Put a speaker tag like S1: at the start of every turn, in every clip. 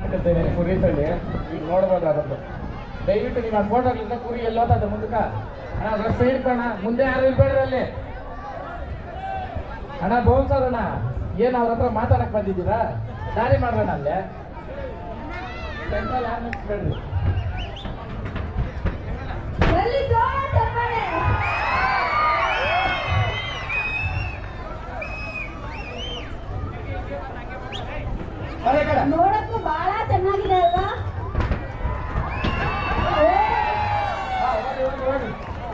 S1: ಹಾಕಿರ್ತೇನೆ ಕುರಿ ತಳ್ಳಿ ಈಗ ನೋಡ್ಬೋದು ಅದನ್ನು ದಯವಿಟ್ಟು ನಿಮ್ಮ ಫೋಟೋಗಳಿಂದ ಕುರಿ ಎಲ್ಲೋತದ ಮುಂದಕ್ಕ ಅಣ್ಣ ಅದ್ರ ಸೈಡ್ ಕಣ ಮುಂದೆ ಯಾರು ಇರ್ಬೇಡ್ರಿ ಅಲ್ಲಿ ಅಣ್ಣ ಬೋನ್ಸರಣ್ಣ ಏನ್ ಅವ್ರ ಹತ್ರ ಮಾತಾಡಕ್ ಬಂದಿದ್ದೀರಾ ದಾರಿ ಮಾಡೋಣ ಅಲ್ಲೇ ಸೆಂಟ್ರಲ್ ಯಾರು ನಿಲ್ಸ್ಬೇಡ್ರಿ
S2: ಎಲ್ಲಿ ಜೋರ ಚಪ್ಪಾಳೆ
S1: ಬರೀ ಕಡೆ
S2: ನೋಡಕ್ಕೂ ಬಹಳ ಚೆನ್ನಾಗಿದೆ ಅಲ್ವಾ ಏ,
S1: ಹಾ, ಓಡಿ, ಓಡಿ, ಓಡಿ.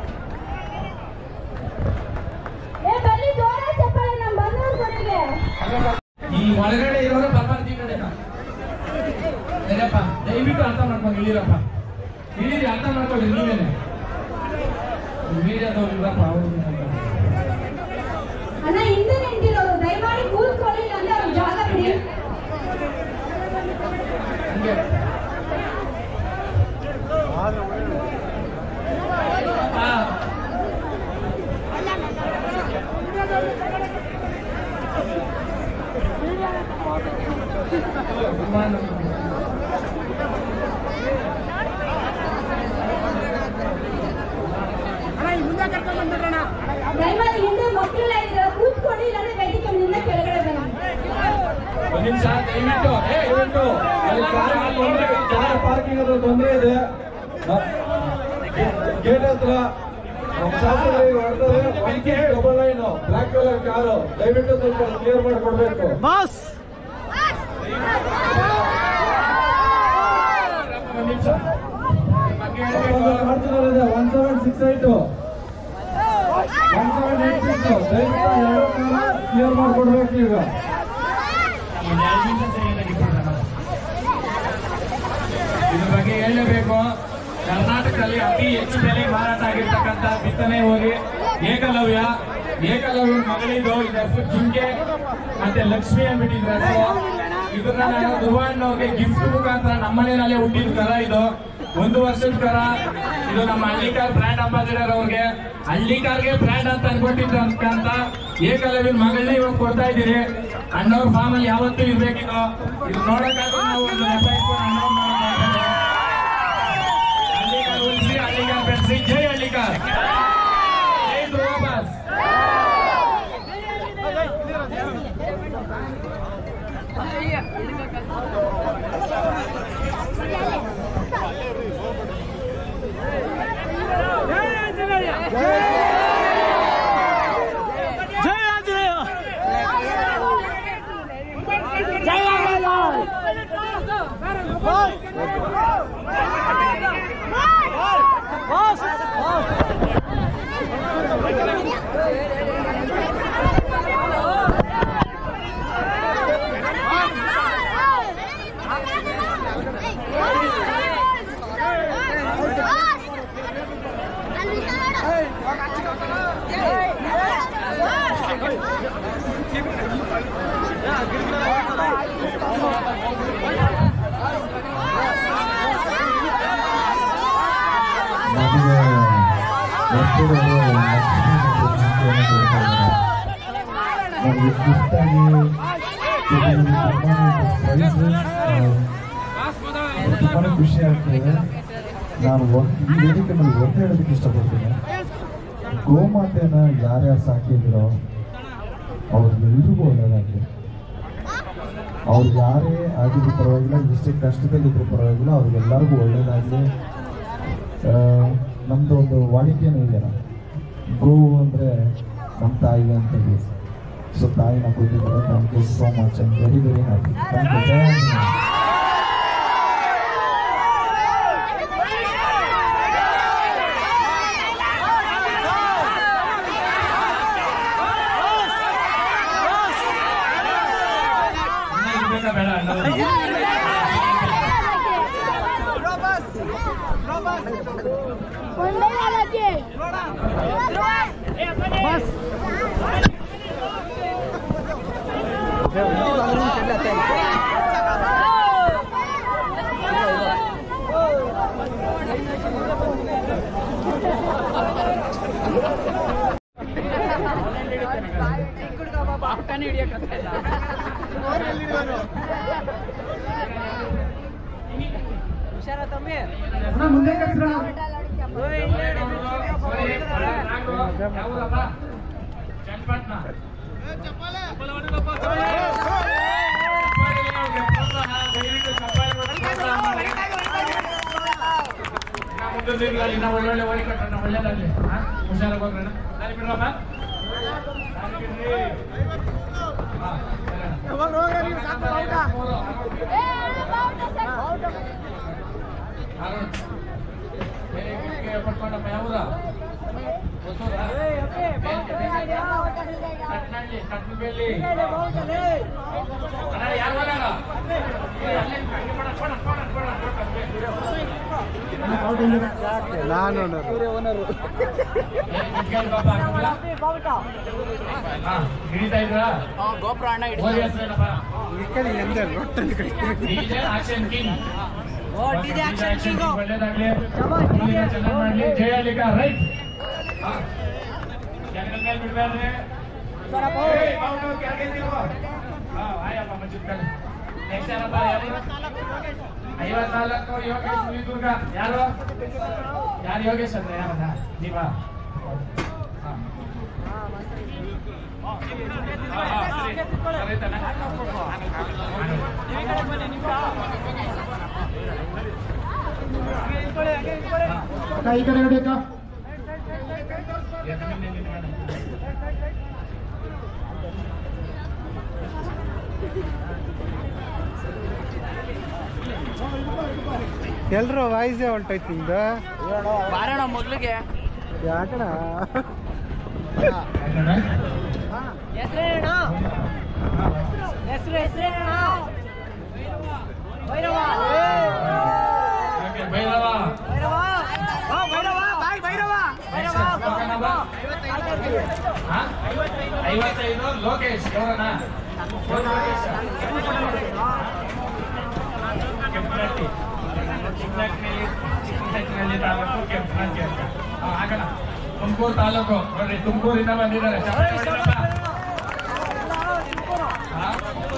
S2: ಏ ಬನ್ನಿ ಜೋರ ಚಪ್ಪಾಳೆ ನಮ್ಮ ಬಂದೂರ್ ಕೊನೆಗೆ
S1: ಈ ಒಳಗಡೆ ಇರೋರು ಬರ್ಬಾರ್ದು ಈ ಕಡೆ ಸರಿಯಪ್ಪ ದಯವಿಟ್ಟು ಅರ್ಥ ಮಾಡ್ಕೊಂಡು ಇಳಿರಪ್ಪ ಇಳಿರಿ ಅರ್ಥ ಮಾಡ್ಕೊಳ್ಳಿ ನೀವೇನೆ ಮೀಡಿಯಾದವ್ರು ಇರಪ್ಪ ಅವರು
S2: ಅಣ್ಣ ಹಿಂದೆ ನಿಂತಿರೋರು ದಯಮಾಡಿ ಕೂತ್ಕೊಳ್ಳಿ ಅಂದ್ರೆ ಅವ್ರ ಜಾಗ ಬಿಡಿ
S1: ಹಂಗೆ ಹಾ. ವಿಮಾನ
S2: ದಯಮಾಡಿ ಹಿಂದೆ ಮಕ್ಕಳೆಲ್ಲ ಇದ್ದಾರೆ ಕೂತ್ಕೊಳ್ಳಿ ಇಲ್ಲಾಂದ್ರೆ ವೇದಿಕೆ ಮೇಲಿಂದ ಕೆಳಗಡೆ ಬನ್ನಿ
S1: ಒಂದ್ ನಿಮಿಷ ದಯವಿಟ್ಟು ಏ ಇವತ್ತು ಅಲ್ಲಿ ಕಾರ್ ತೊಂದ್ರೆ
S3: ಕಾರ್ ಪಾರ್ಕಿಂಗ್ ಹತ್ರ ತೊಂದರೆ ಇದೆ ಗೇಟ್ ಹತ್ರ ನಮ್ಮ ಶಾಸಕರಿಗೆ ಹೊಡೆದರೆ one K double nine black colour car ದಯವಿಟ್ಟು ಸ್ವಲ್ಪ ಕ್ಲಿಯರ್ ಮಾಡಿಕೊಡ್ಬೇಕು
S1: ಒಂದ್ ನಿಮಿಷ ಬಗ್ಗೆ ಹೇಳ್ಬೇಕು.
S3: ಮಾಡ್ತಿದ್ದಾರೆ one seven six eight one seven eight six ದಯವಿಟ್ಟು ಎರಡು ಕ್ಲಿಯರ್ ಮಾಡಿಕೊಡ್ಬೇಕು ಈಗ
S1: ಒಂದ್ ಎರಡ್ ನಿಮಿಷ ಸರಿಯಾಗಿ ಇಟ್ಬಿಡೋಣ. ಇದ್ರ ಬಗ್ಗೆ ಹೇಳಲೇಬೇಕು ಕರ್ನಾಟಕದಲ್ಲಿ ಅತಿ ಹೆಚ್ಚು ಬೆಲೆ ಮಾರಾಟ ಆಗಿರ್ತಕ್ಕಂಥ ಬಿತ್ತನೆ ಹೋಗಿ ಏಕಲವ್ಯ ಏಕಲವ್ಯ ಮಗಳಿದು ಇದ್ರ ಹೆಸರು ಜಿಂಕೆ ಮತ್ತೆ ಲಕ್ಷ್ಮಿ ಅಂದ್ಬಿಟ್ಟಿದ್ರ ಹೆಸರು ಇದನ್ನ ನಾನು ಧ್ರುವಣ್ಣವ್ರಿಗೆ ಗಿಫ್ಟ್ ಮುಖಾಂತರ ನಮ್ಮನೆಯಲ್ಲೇ ಹುಟ್ಟಿದ ಕರ ಇದು ಒಂದು ವರ್ಷದ ಕರ ಇದು ನಮ್ಮ ಹಳ್ಳಿಕಾರ್ ಬ್ರ್ಯಾಂಡ್ ಅಂಬಾಸಿಡರ್ ಅವ್ರಿಗೆ ಹಳ್ಳಿಕಾರ್ಗೆ ಬ್ರ್ಯಾಂಡ್ ಅಂತ ಅನ್ಕೊಟ್ಟಿದ್ದಂತ ಏಕಲವ್ಯನ ಮಗಳನ್ನೇ ಇವಾಗ ಕೊಡ್ತಾ ಇದ್ದೀರಿ ಅಣ್ಣವ್ರ ಫಾರ್ಮ್ ಅಲ್ಲಿ ಯಾವತ್ತೂ ಇರ್ಬೇಕಿದು ಇದು ನೋಡಕ್ಕಾದ್ರೂ ನಾವು ಒಂದು ನೆಪ ಇಟ್ಕೊಂಡು ಅಣ್ಣವ್ರನ್ನ ನೋಡ್ಬೇಕು. ಹಳ್ಳಿಕಾರ್ ಉಳಿಸಿ ಹಳ್ಳಿಕಾರ್ ಬೆಳೆಸಿ ಜೈ ಹಳ್ಳಿಕಾರ್ ಜೈ ಧ್ರುವ ಬಾಸ್
S3: ನಮಗೆ ಒಟ್ಟಿಗೆ ನನಗೆ ಇಷ್ಟಾಗಿ ತುಂಬಾ ಖುಷಿ ಆಗ್ತದೆ ನಾನು ಒಂದು ಈ ವೇದಿಕೆ ಮೇಲೆ ಒಂದು ಹೇಳೋದಕ್ಕೆ ಇಷ್ಟಪಡ್ತೀನಿ ಗೋಮಾತೆನ ಯಾರ್ಯಾರು ಸಾಕಿದಿರೋ ಅವ್ರಿಗೆಲ್ರಿಗೂ ಒಳ್ಳೇದಾಗಲಿ ಅವ್ರು ಯಾರೇ ಆಗಿದ್ರು ಪರವಾಗಿಲ್ಲ ಎಷ್ಟೇ ಕಷ್ಟದಲ್ಲಿದ್ರು ಪರವಾಗಿಲ್ಲ ಅವ್ರಿಗೆಲ್ಲರಿಗೂ ಒಳ್ಳೇದಾಗಲಿ ನಮ್ಮದು ಒಂದು ವಾಡಿಕೆನೂ ಇದೆಯಲ್ಲ ಗೋವು ಅಂದರೆ ನಮ್ಮ ತಾಯಿ ಅಂತ ಹೇಳಿ ಸೊ ತಾಯಿನ ಕೊಟ್ಟಿದ್ದಾರೆ thank you so much I'm very very happy thank you Jaya Anjaneya.
S1: ಇನ್ನ ಇರ್ಬೇಕಾ ಬೇಡ ಅಣ್ಣವ್ರು?
S3: ಮುಂದೆ ಕಳ್ಸ್ರಣ.
S1: ಚನ್ನಪಟ್ಟಣ ಮುಂದಿನ ಒಳ್ಳೊಳ್ಳೆ ಓಡಿ ಕಟ್ಟಣ ಒಳ್ಳೇದಾಗ್ಲಿ ಹುಷಾರಾಗಿ ಹೋಗ್ರಣ ದಾರಿ ಬಿಡ್ರಮ್ಮ ದಾರಿ ಬಿಡ್ರಿ ಹಾ, ಸರಿ ಅಣ್ಣ. ಮೂರು, ಅರುಣ್. ಬೇರೆ ಗಿಫ್ಟ್ಗೆ ಕೊಟ್ಕೊಂಡಪ್ಪ ಯಾವೂರ? ಹೊಸೂರಾ? ಕಟ್ನಳ್ಳಿ, ಕಟ್ನಬೇಲಿ. ಅಣ್ಣ, ಯಾರು ಹೋಗಲ್ಲ? ಏ, ಅಲ್ಲೇ ಹಂಗೆ ಕೊಡ, ಕೊಡ, ಕೊಡ, ಕೊಡ, ಕೊಡ.
S4: ನಾನು
S1: ಏ, ಗಿಫ್ಟ್ಗೆ ಪಾಪ ಹಾಕಲ್ಲ? ಹಾ, ಹಿಡಿತಾ ಇದ್ರಾ?
S5: ಗೋಪುರ ಅಣ್ಣ
S1: ಓದಿ ಹೆಸ್ರೇನಪ್ಪ?
S4: ಈ ಕಡೆ ಎಂದ ರೊಟ್ಟಲ್ಲಿ ಕಡೆ
S1: DJ Action King.
S5: ಓ, DJ Action King.
S1: ಒಳ್ಳೇದಾಗ್ಲಿ ಮುಂದಿನ ಚೆನ್ನಾಗ್ ಮಾಡ್ಲಿ ಜಯಲಿಕ ರೈಟ್ ಜನಗಳ ಮೇಲೆ ಬಿಡ್ಬೇಡ್ರಿ ಏಯ್, ಅವ್ನು ಕೆಳಗೆ ನಿಲ್ವ. ಹಾ, ಆಯಪ್ಪ ಮಜ್ಜಿದ್ ಕಡೆ. Next ಯಾರಪ್ಪ, ಯಾರು? ಐವತ್ನಾಲ್ಕು ಯೋಗೇಶ್ ಹುಲಿದುರ್ಗ ಯಾರು ಯಾರು ಯೋಗೇಶ್ ಅಂದ್ರೆ ಯಾರನ್ನ ನೀವಾ ಹಾ. ಹಾ, ಹಾ, ಸರಿ. ಸರಿ ತಾನೆ?
S3: ಅಕ್ಕ, ಈ ಕಡೆ ನೋಡಿ ಅಕ್ಕ
S4: ಎಲ್ರು ವಾಯ್ಸೇ ಹೊಂಟೈತಿ ನಿಮ್ದು
S5: ಬಾರಣ ಮೊದ್ಲಿಗೆ
S4: ಯಾಕಣ
S5: ಹೆಸರೇನ ಹೆಸರು ಹೆಸರೇನ ಭೈರವ
S1: ಓಕೆ, ಭೈರವ
S5: ಭೈರವ ಓ, ಭೈರವ ಬಾಯ್ ಭೈರವ ಭೈರವ
S1: ಓಕೆನಾ? ಹಾ? ಐವತ್ತೈದು ಲೋಕೇಶ್ ಅವರನ್ನ ಲೋಕೇಶ್ ಕೆಂಪನಹಟ್ಟಿ ಚಿಕ್ಕನಹಟ್ಟಿನಲ್ಲಿ ಚಿಕ್ಕನಹಟ್ಟಿನಲ್ಲಿ ತಾಲೂಕು ಕೆಂಪನಹಟ್ಟಿ ಅಂತ ಹಾ, ಹಾಕೋಣ ತುಮಕೂರು ತಾಲೂಕು ನೋಡ್ರಿ ತುಮಕೂರಿಂದ ಬಂದಿದ್ದಾರೆ ಚಪ್ಪಾಳೆ ಹೊಡಿರಪ್ಪ. ಹಾ?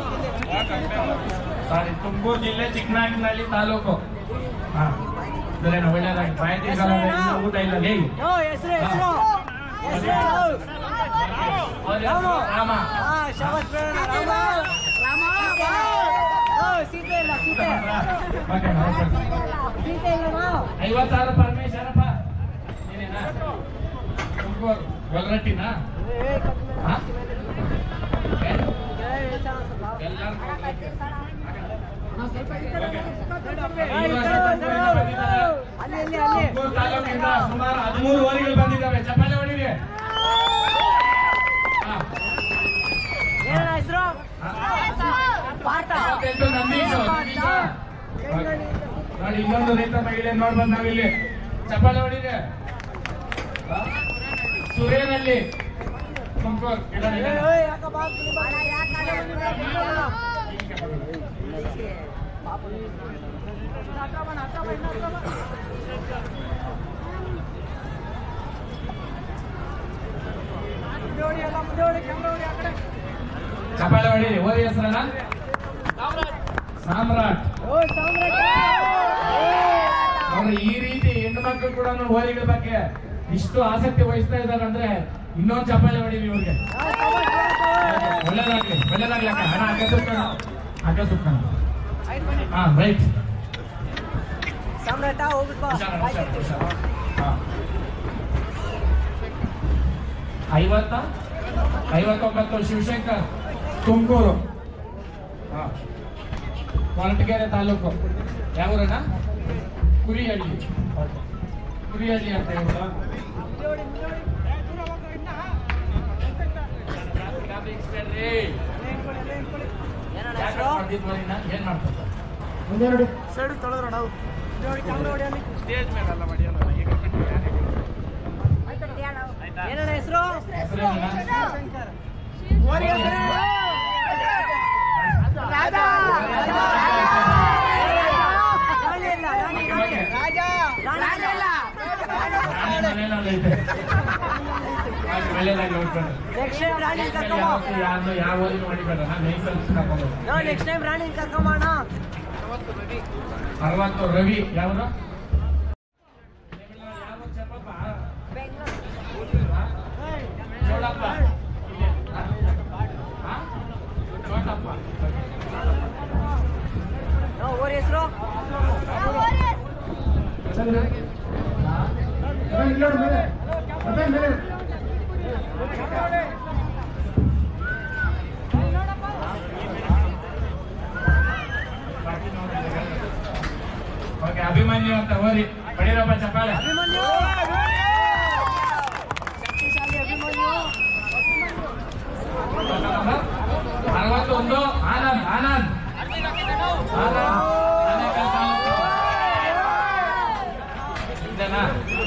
S1: ಸಾರಿ ತುಮಕೂರು ಜಿಲ್ಲೆ ಚಿಕ್ಕನಾಗಿನಹಳ್ಳಿ ತಾಲೂಕು ಹಾ ಸರಿನಾ ಒಳ್ಳೇದಾಗಿ ಮಾಹಿತಿ ಇಲ್ಲ, ಇನ್ನೂ ಊಟ ಇಲ್ಲ ಲೇ
S5: ಓ ಹೆಸರು ಹೆಸರು ಹೆಸರು
S1: ಅವ್ರ ಹೆಸರು ರಾಮ
S5: ಹಾ ಶಬತ್ ಬೇಡ ರಾಮ ರಾಮ ಓ ಸೀತೆ ಇಲ್ಲ ಸೀತೆ
S1: ಓಕೆ
S5: ಸೀತೆ ಇಲ್ಲ ನಾವು
S1: ಐವತ್ತಾರು ಪರಮೇಶ್ವರಪ್ಪ ನೀನೇನಾ ತುಮಕೂರು ಗೊಲ್ರಟ್ಟಿನಾ ಹಾ? ಏ? ಎಲ್ಲರೂ
S5: ಅಲ್ಲಿ ಅಲ್ಲಿ ಅಲ್ಲಿ
S1: ತುಮಕೂರು ತಾಲೂಕಿಂದ ಸುಮಾರು ಹದಿಮೂರು ಓರಿಗಳು ಬಂದಿದ್ದಾವೆ ಚಪ್ಪಾಳೆ ಹೊಡಿರಿ ಹಾ.
S5: ಏನಣ್ಣ ಹೆಸರು
S1: ಹಾ.
S5: ಪಾಠ
S1: ಇವತ್ತೆಂಟು ನಂದೀಶು, ನಂದೀಶು. ನೋಡಿ ಇನ್ನೊಂದು ರೈತ ಮಹಿಳೆ ನೋಡ್ಬಂದ್ ನಾವಿಲ್ಲಿ ಚಪ್ಪಾಳೆ ಹೊಡಿರಿ ಹಾ? ಸುರೇನಲ್ಲಿ ತುಮಕೂರು ಇಲ್ಲೋಡಿ, ಇಲ್ಲೋಡಿ. ಚಪ್ಪಾಳೆ ಹೊಡಿರಿ ಓದಿ ಹೆಸರನ್ನ ಸಾಮ್ರಾಟ್ ಅವ್ರು ಈ ರೀತಿ ಹೆಣ್ಣು ಮಕ್ಕಳು ಕೂಡ ಓದಿಗಳ ಬಗ್ಗೆ ಇಷ್ಟು ಆಸಕ್ತಿ ವಹಿಸ್ತಾ ಇದ್ದಾರೆ ಅಂದ್ರೆ ಇನ್ನೊಂದು ಚಪ್ಪಾಳೆ ಹೊಡಿರಿ ಇವ್ರಿಗೆ ಒಳ್ಳೇದಾಗ್ಲಿ ಒಳ್ಳೇದಾಗ್ಲಿ ಅಕ್ಕ ಹಣ ಅಕ್ಕ ಸುಕ್ಕಣ ಅಕ್ಕ ಸುಕ್ಕಣ ಹಾ ರೈಟ್
S5: ಸಾಮ್ರಾಟ ಹೋಗ್ಬಿಟ್ಟು ಬಾ.
S1: ಹುಷಾರ ಹುಷಾರ ಹುಷಾರ ಹಾ ಐವತ್ತ ಐವತ್ತೊಂಬತ್ತು ಶಿವಶಂಕರ್ ತುಮಕೂರು ಹಾ ಕೊರಟಗೆರೆ ತಾಲೂಕು ಯಾವ ಊರಣ್ಣ ಕುರಿಹಳ್ಳಿ ಕುರಿಹಳ್ಳಿ ಅಂತ ಹೇಳ್ಬಿಡ
S5: ಏನಣ್ಣ
S1: ಯಾಕೆ
S5: ಹೆಸರು
S1: ಮಾಡ್ತಿದ್ವು ನಿನ್ನ? ಏನ್ ಮಾಡ್ತಾರೆ
S3: ಮುಂದೆ ನೋಡಿ
S4: ಸೈಡ್ ತೊಳೆದ್ರ ನಾವು
S5: ನೋಡಿ ಕ್ಯಾಮ್ರಾ ಹೊಡಿ ಅಲ್ಲಿ
S1: ಸ್ಟೇಜ್ ಮೇಲೆಲ್ಲ ಮಾಡಿಯಲ್ಲ ಈಗ
S5: ಏನಣ್ಣ ಹೆಸರು
S1: ಹೆಸರೇನಣ್ಣ?
S5: ಓರಿ ಹೆಸರು ರಾಜಾ ರಾಣಿ ಇಲ್ಲ ರಾಣಿ ರಾಣಿ ರಾಣಿ ಇಲ್ಲ
S1: ರಾಣಿ ಮನೆಯಲ್ಲಿ ಐತೆ. ಆಯ್ತು, ಒಳ್ಳೇದಾಗ್ಲಿ ಹೋಗ್ಕೊಂಡು.
S5: ನೆಕ್ಸ್ಟ್ ಟೈಮ್ ರಾಣಿ
S1: ಯಾವತ್ತೂ
S5: ಕರ್ಕೊಂಬ
S1: ಯಾರ್ದು ಯಾವ ಓದಿನೂ ಹೊಡಿಬೇಡ ನಾನು ನೈಸಲ್ಲಿ ಕರ್ಕೊಂಡು ಹೋಗು.
S5: ನೋ ನೆಕ್ಸ್ಟ್ ಟೈಮ್ ರಾಣಿ ಕರ್ಕೊಂಬೋಣ
S1: ಅರವತ್ತು ರವಿ ಯಾವ್ದು ಯಾವ ಚಪ್ಪಪ್ಪ ಚೋಳಪ್ಪ ಹಾ? ಚೋಟಪ್ಪ
S5: ಓರ್ ಹೆಸರು
S1: ಓಕೆ ಅಭಿಮನ್ಯು ಅಂತ ಓರಿ ಬಡೀರಪ್ಪ ಚಪ್ಪಾಳೆ
S5: ಅಭಿಮನ್ಯು ಶಕ್ತಿಶಾಲಿ ಅಭಿಮನ್ಯು
S1: ಅರವತ್ತೊಂದು ಆನಂದ್ ಆನಂದ್ ಆನಂದ್ ಆನೇಕಲ್ ತಾಲೂಕು. ಇದೇನಾ?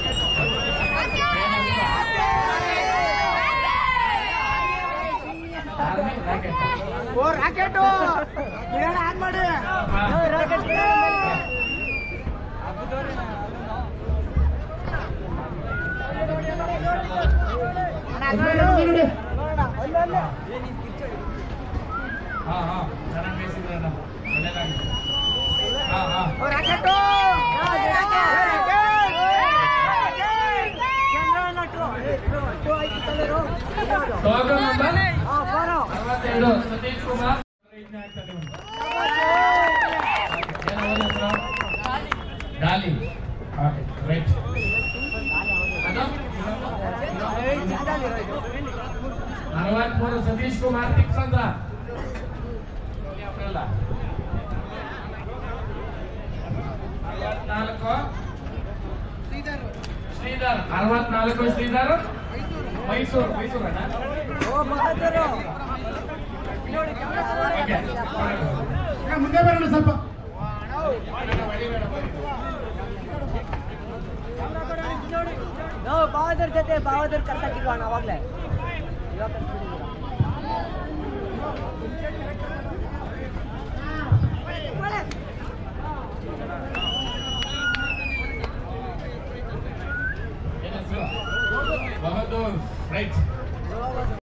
S1: Army rocket.
S5: ಓ ರಾಕೆಟು ಬಿಡೋಣ ಆನ್ ಮಾಡಿ ರಾಕೆಟ್
S1: ಹಾ ಹಾ ಚೆನ್ನಾಗಿ ಬೇಯಿಸಿದ್ರಣ್ಣ ಒಳ್ಳೇದಾಗಿದೆ ಹಾ ಹಾ
S5: ರಾಕೆಟು ಚಂದ್ರ ನಟ್ರು
S1: ಟೋಕನ್ ನಂಬರ್
S5: ಫೋನು
S1: ಅರವತ್ತೆರಡು ಸತೀಶ್ ಕುಮಾರ್ ಪ್ರಯತ್ನ ಆಗ್ತದೆ ಒಂದು. ಏನು ಓದಿ ಹೆಸರು? ಡಾಲಿ ಓಕೆ ರೈಟ್ ಅದು ಅರವತ್ಮೂರು ಸತೀಶ್ ಕುಮಾರ್ ಟಿಪ್ಸ್ ಅಂತ ಅಲ್ಲ ಅರವತ್ನಾಲ್ಕು ಶ್ರೀಧರ್ ಅರವತ್ನಾಲ್ಕು ಶ್ರೀಧರ್ ಮೈಸೂರು ಮೈಸೂರು ಅಣ್ಣ
S5: ಓ ಬಹದ್ದೂರು
S1: ಓಕೆ
S4: ಮುಂದೆ ಬರೋಣ ಸ್ವಲ್ಪ
S5: ನಾವು ಬಹದ್ದೂರ್ ಜೊತೆ ಬಹದ್ದೂರ್ ಕರ್ಸಾಕಿಲ್ವಾ ಅವಾಗ್ಲೇ ಇವಾಗ ಕರ್ಸ್ಬಿಟ್ಟಿದ್ದೀರಾ.
S1: ಏನು ಹೆಸರು? ಬಹದ್ದೂರ್ ರೈಟ್